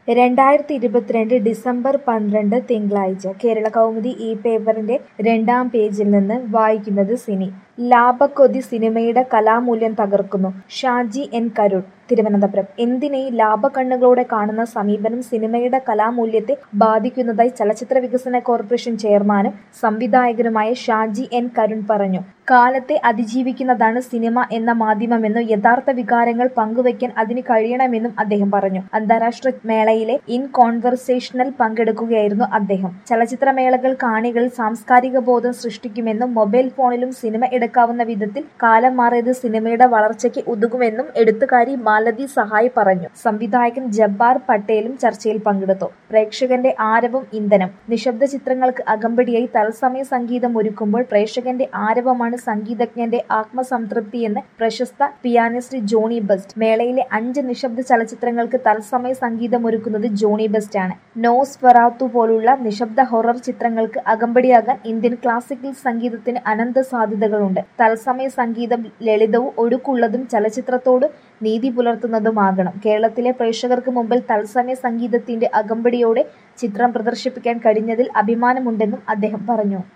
രണ്ടായിരത്തി ഇരുപത്തിരണ്ട് ഡിസംബർ പന്ത്രണ്ട് തിങ്കളാഴ്ച കേരള കൗമുദി ഈ പേപ്പറിന്റെ രണ്ടാം പേജിൽ നിന്ന് വായിക്കുന്നത് സിനി ലാഭക്കൊതി സിനിമയുടെ കലാമൂല്യം തകർക്കുന്നു ഷാജി എൻ കരുൺ തിരുവനന്തപുരം എന്തിനേ ലാഭക്കണ്ണുകളോടെ കാണുന്ന സമീപനം സിനിമയുടെ കലാമൂല്യത്തെ ബാധിക്കുന്നതായി ചലച്ചിത്ര വികസന കോർപ്പറേഷൻ ചെയർമാനും സംവിധായകനുമായ ഷാജി എൻ കരുൺ പറഞ്ഞു കാലത്തെ അതിജീവിക്കുന്നതാണ് സിനിമ എന്ന മാധ്യമമെന്നും യഥാർത്ഥ വികാരങ്ങൾ പങ്കുവയ്ക്കാൻ അതിന് കഴിയണമെന്നും അദ്ദേഹം പറഞ്ഞു അന്താരാഷ്ട്ര മേളയിലെ ഇൻ കോൺവെർസേഷനിൽ പങ്കെടുക്കുകയായിരുന്നു അദ്ദേഹം ചലച്ചിത്രമേളകൾ കാണികളിൽ സാംസ്കാരിക ബോധം സൃഷ്ടിക്കുമെന്നും മൊബൈൽ ഫോണിലും സിനിമ എടുക്കാവുന്ന വിധത്തിൽ കാലം മാറിയത് സിനിമയുടെ വളർച്ചയ്ക്ക് ഉതകുമെന്നും എഴുത്തുകാരി മാലതി സഹായ് പറഞ്ഞു സംവിധായകൻ ജബ്ബാർ പട്ടേലും ചർച്ചയിൽ പങ്കെടുത്തു പ്രേക്ഷകന്റെ ആരവം ഇന്ധനം നിശബ്ദ ചിത്രങ്ങൾക്ക് അകമ്പടിയായി തത്സമയ സംഗീതം ഒരുക്കുമ്പോൾ പ്രേക്ഷകന്റെ ആരവമാണ് സംഗീതജ്ഞന്റെ ആത്മസംതൃപ്തിയെന്ന് പ്രശസ്ത പിയാനിസ്റ്റ് ജോണി ബെസ്റ്റ് മേളയിലെ അഞ്ച് നിശബ്ദ ചലച്ചിത്രങ്ങൾക്ക് തത്സമയ സംഗീതം ഒരുക്കുന്നത് ജോണി ബെസ്റ്റ് ആണ് നോസ് ഫെറാത്തു പോലുള്ള നിശബ്ദ ഹൊറർ ചിത്രങ്ങൾക്ക് അകമ്പടിയാകാൻ ഇന്ത്യൻ ക്ലാസിക്കൽ സംഗീതത്തിന് അനന്ത സാധ്യതകളുണ്ട് തത്സമയ സംഗീതം ലളിതവും ഒഴുക്കുള്ളതും ചലച്ചിത്രത്തോട് നീതി പുലർത്തുന്നതുമാകണം കേരളത്തിലെ പ്രേക്ഷകർക്ക് മുമ്പിൽ തത്സമയ സംഗീതത്തിന്റെ അകമ്പടിയോടെ ചിത്രം പ്രദർശിപ്പിക്കാൻ കഴിഞ്ഞതിൽ അഭിമാനമുണ്ടെന്നും അദ്ദേഹം പറഞ്ഞു